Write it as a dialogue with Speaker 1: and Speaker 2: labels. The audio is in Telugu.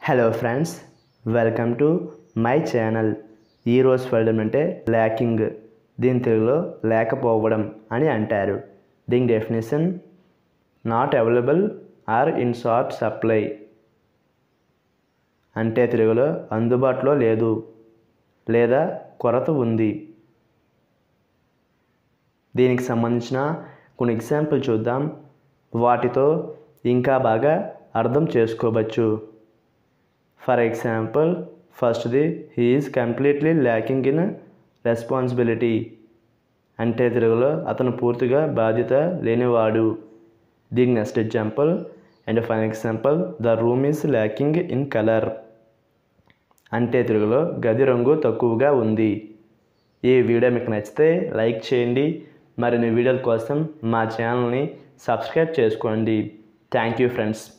Speaker 1: hello friends welcome to my channel ఈరోజు ఫలితం అంటే ల్యాకింగ్ దీని తెలుగులో లేకపోవడం అని అంటారు దీని definition not available or in short supply అంటే తెలుగులో అందుబాటులో లేదు లేదా కొరత ఉంది దీనికి సంబంధించిన కొన్ని ఎగ్జాంపుల్ చూద్దాం వాటితో ఇంకా బాగా అర్థం చేసుకోవచ్చు ఫర్ ఎగ్జాంపుల్ ఫస్ట్ది he is completely lacking in responsibility అంటే తెలుగులో అతను పూర్తిగా బాధ్యత లేనివాడు దీని next example and for example the room is lacking in colour అంటే తెలుగులో గది రంగు తక్కువగా ఉంది ఈ వీడియో మీకు నచ్చితే లైక్ చేయండి మరిన్ని వీడియోల కోసం మా ఛానల్ని సబ్స్క్రైబ్ చేసుకోండి థ్యాంక్ యూ ఫ్రెండ్స్